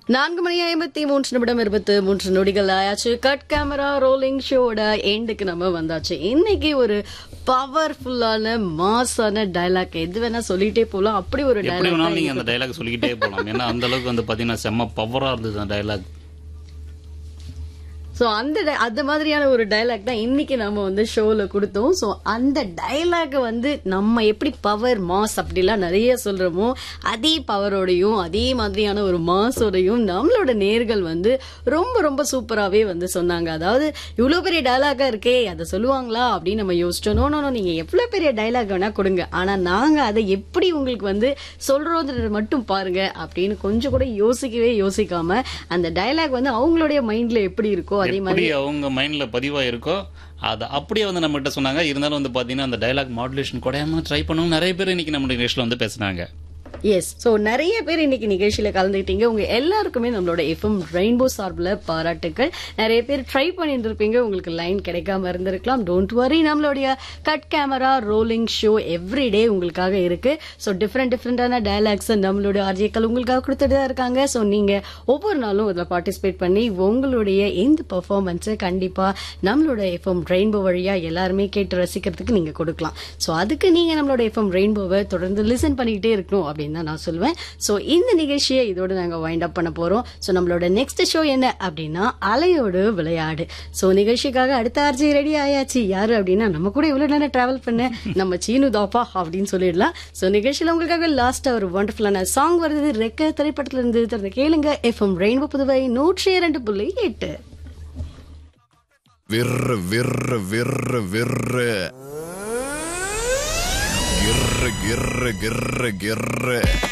நான்கு மணி ஐம்பத்தி மூன்று நிமிடம் இருபத்து மூன்று நொடிகள் ஆயாச்சு கட் கேமரா ரோலிங் ஷோட எண்டுக்கு நம்ம வந்தாச்சு இன்னைக்கு ஒரு பவர்ஃபுல்லான மாஸான டைலாக் எது வேணா சொல்லிட்டே போலாம் அப்படி ஒரு எப்படி வேணாலும் டைலாக் நீங்க அந்த டைலாக் சொல்லிக்கிட்டே போலாம் ஏன்னா அந்த அளவுக்கு வந்து பாத்தீங்கன்னா செம்ம பவரா இருந்தது அந்த டைலாக் ஸோ அந்த di- அது மாதிரியான ஒரு டைலாக் தான் இன்னைக்கு நம்ம வந்து ஷோல கொடுத்தோம் ஸோ அந்த டைலாக் வந்து நம்ம எப்படி பவர் மாஸ் அப்படிலாம் நிறைய சொல்றோமோ அதே பவரோடையும் அதே மாதிரியான ஒரு மாஸோடையும் நம்மளோட நேர்கள் வந்து ரொம்ப ரொம்ப சூப்பராகவே வந்து சொன்னாங்க அதாவது இவ்வளோ பெரிய டைலாகா இருக்கே அதை சொல்லுவாங்களா அப்படின்னு நம்ம யோசிச்சோம் நோ நோ, நோ, நீங்க எவ்வளோ பெரிய டைலாக் வேணா கொடுங்க ஆனா நாங்க அதை எப்படி உங்களுக்கு வந்து சொல்றோன்றது மட்டும் பாருங்க அப்படின்னு கொஞ்சம் கூட யோசிக்கவே யோசிக்காம அந்த டைலாக் வந்து அவங்களுடைய மைண்ட்ல எப்படி இருக்கோ அதே மாதிரி எப்படி அவங்க மைண்ட்ல பதிவா இருக்கோ அது அப்படியே வந்து நம்ம கிட்ட சொன்னாங்க இருந்தாலும் வந்து பாத்தீங்கன்னா அந்த டைலாக் மாடுலேஷன் குறையாம ட்ரை பண்ணவும் நிறைய பேர் இன்னைக்கு நம்ம நிகழ்ச்சியில வந்து பேசுனாங்க எஸ் ஸோ நிறைய பேர் இன்னைக்கு நிகழ்ச்சியில கலந்துக்கிட்டீங்க உங்க எல்லாருக்குமே நம்மளோட எஃப்எம் ரெயின்போ சார்பில் பாராட்டுக்கள் நிறைய பேர் ட்ரை பண்ணிட்டு இருப்பீங்க உங்களுக்கு லைன் கிடைக்காம இருந்திருக்கலாம் டோன்ட் வரி நம்மளுடைய cut camera rolling show everyday உங்களுக்காக இருக்கு ஸோ டிஃப்ரெண்ட் டிஃப்ரெண்டான டயலாக்ஸ் நம்மளுடைய ஆர்ஜிக்கள் உங்களுக்காக கொடுத்துட்டு தான் இருக்காங்க ஸோ நீங்க ஒவ்வொரு நாளும் அதில் பார்ட்டிசிபேட் பண்ணி உங்களுடைய இந்த பெர்ஃபார்மன்ஸை கண்டிப்பா நம்மளோட எஃப்எம் ரெயின்போ வழியா எல்லாருமே கேட்டு ரசிக்கிறதுக்கு நீங்க கொடுக்கலாம் ஸோ அதுக்கு நீங்க நம்மளோட எஃப்எம் ரெயின்போவை தொடர்ந்து லிசன் பண்ணிக்கிட்டே இருக்கணும் அப்படின்னு தான் நான் சொல்லுவேன் ஸோ இந்த நிகழ்ச்சியை இதோட நாங்கள் வைண்ட் அப் பண்ண போறோம் ஸோ நம்மளோட நெக்ஸ்ட் ஷோ என்ன அப்படின்னா அலையோடு விளையாடு ஸோ நிகழ்ச்சிக்காக அடுத்த ஆர்ஜி ரெடி ஆயாச்சு யாரு அப்படின்னா நம்ம கூட இவ்வளவு நேரம் டிராவல் பண்ண நம்ம சீனு தாப்பா அப்படின்னு சொல்லிடலாம் ஸோ நிகழ்ச்சியில் உங்களுக்காக லாஸ்டா ஒரு வண்டர்ஃபுல்லான சாங் வருது ரெக்க திரைப்படத்துல இருந்து திறந்து கேளுங்க எஃப்எம் ரெயின்போ புதுவை நூற்றி இரண்டு புள்ளி எட்டு விர்ரு விர்ரு விர்ரு விர்ரு கிர்ரு கிர்ரு கிர்ரு கிர்ரு